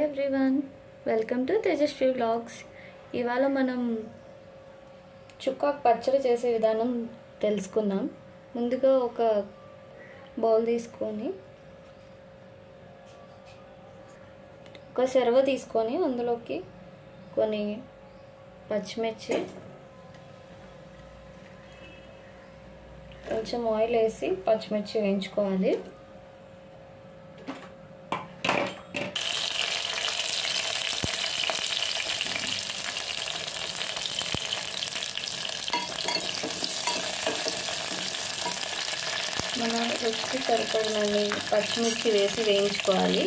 everyone welcome to Tejaswi vlogs ఇవాళ మనం చుక్కాకు పచ్చడి చేసే విధానం తెలుసుకుందాం ముందుగా ఒక బౌల్ తీసుకొని ఒక సెరవ తీసుకొని అందులోకి కొన్ని పచ్చిమిర్చి కొంచెం ఆయిల్ వేసి పచ్చిమిర్చి వేయించుకోవాలి మన రుచికి సరిపడినన్ని పచ్చిమిర్చి వేసి వేయించుకోవాలి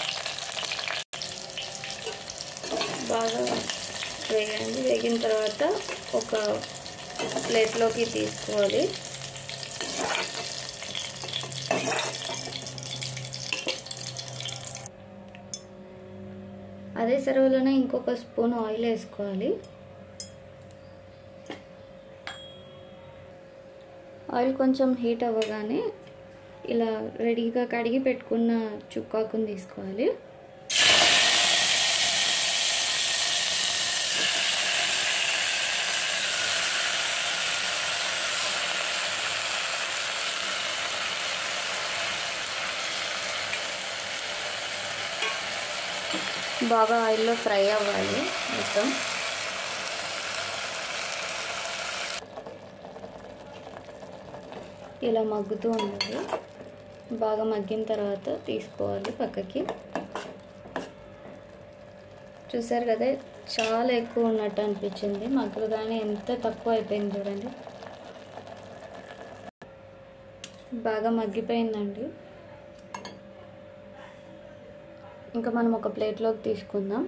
బాగా వేయండి వేగిన తర్వాత ఒక ప్లేట్లోకి తీసుకోవాలి అదే సర్వలోనే ఇంకొక స్పూన్ ఆయిల్ వేసుకోవాలి ఆయిల్ కొంచెం హీట్ అవ్వగానే ఇలా రెడీగా కడిగి పెట్టుకున్న చుక్కాకుని తీసుకోవాలి బాగా ఆయిల్లో ఫ్రై అవ్వాలి మొత్తం ఇలా మగ్గుతూ ఉండాలి బాగా మగ్గిన తర్వాత తీసుకోవాలి పక్కకి చూసారు కదా చాలా ఎక్కువ ఉన్నట్టు అనిపించింది మగ్గగానే ఎంత తక్కువ అయిపోయింది చూడండి బాగా మగ్గిపోయిందండి ఇంకా మనం ఒక ప్లేట్లోకి తీసుకుందాం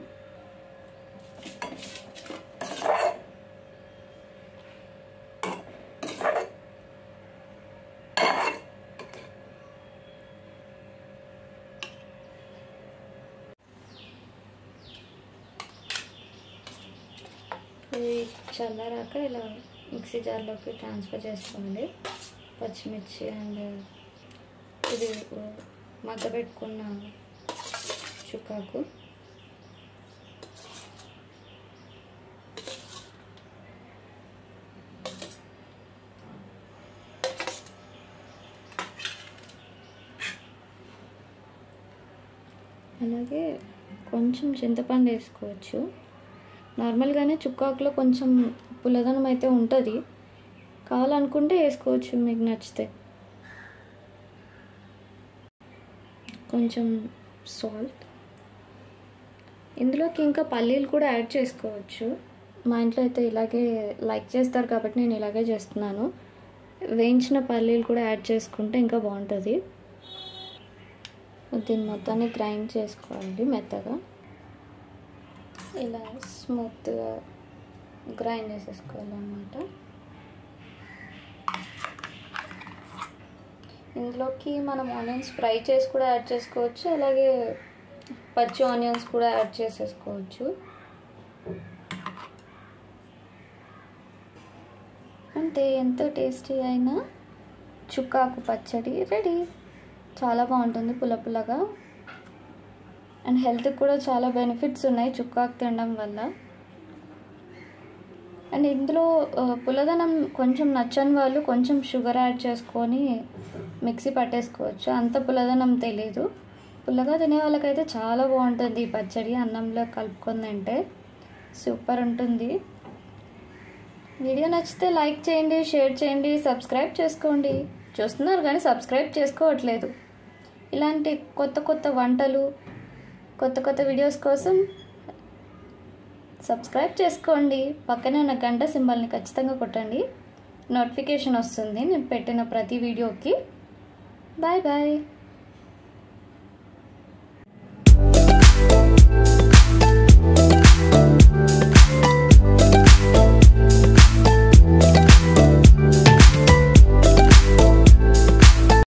ఇది చల్లారాక ఇలా మిక్సీ జార్లోకి ట్రాన్స్ఫర్ చేసుకోండి పచ్చిమిర్చి అండ్ ఇది మగ్గ పెట్టుకున్న చుక్కాకు అలాగే కొంచెం చింతపండు వేసుకోవచ్చు నార్మల్గానే చుక్కాకులో కొంచెం పుల్లదనం అయితే ఉంటుంది కావాలనుకుంటే వేసుకోవచ్చు మీకు నచ్చితే కొంచెం సాల్ట్ ఇందులోకి ఇంకా పల్లీలు కూడా యాడ్ చేసుకోవచ్చు మా ఇంట్లో అయితే ఇలాగే లైక్ చేస్తారు కాబట్టి నేను ఇలాగే చేస్తున్నాను వేయించిన పల్లీలు కూడా యాడ్ చేసుకుంటే ఇంకా బాగుంటుంది దీన్ని మొత్తాన్ని గ్రైండ్ చేసుకోవాలి మెత్తగా ఇలా స్మూత్గా గ్రైండ్ చేసేసుకోవాలన్నమాట ఇందులోకి మనం ఆనియన్స్ ఫ్రై చేసి కూడా యాడ్ చేసుకోవచ్చు అలాగే పచ్చి ఆనియన్స్ కూడా యాడ్ చేసేసుకోవచ్చు అంతే ఎంతో టేస్టీ అయిన చుక్కాకు పచ్చడి రెడీ చాలా బాగుంటుంది పుల్ల పుల్లగా అండ్ హెల్త్కి కూడా చాలా బెనిఫిట్స్ ఉన్నాయి చుక్కాకు తినడం వల్ల అండ్ ఇందులో పుల్లదనం కొంచెం నచ్చని వాళ్ళు కొంచెం షుగర్ యాడ్ చేసుకొని మిక్సీ పట్టేసుకోవచ్చు అంత పుల్లదనం తెలీదు పుల్లగా తినే వాళ్ళకైతే చాలా బాగుంటుంది ఈ పచ్చడి అన్నంలో కలుపుకొని తింటే సూపర్ ఉంటుంది వీడియో నచ్చితే లైక్ చేయండి షేర్ చేయండి సబ్స్క్రైబ్ చేసుకోండి చూస్తున్నారు కానీ సబ్స్క్రైబ్ చేసుకోవట్లేదు ఇలాంటి కొత్త కొత్త వంటలు కొత్త కొత్త వీడియోస్ కోసం సబ్స్క్రైబ్ చేసుకోండి పక్కనే ఉన్న గంట సింబల్ని ఖచ్చితంగా కొట్టండి నోటిఫికేషన్ వస్తుంది నేను పెట్టిన ప్రతి వీడియోకి బాయ్ బాయ్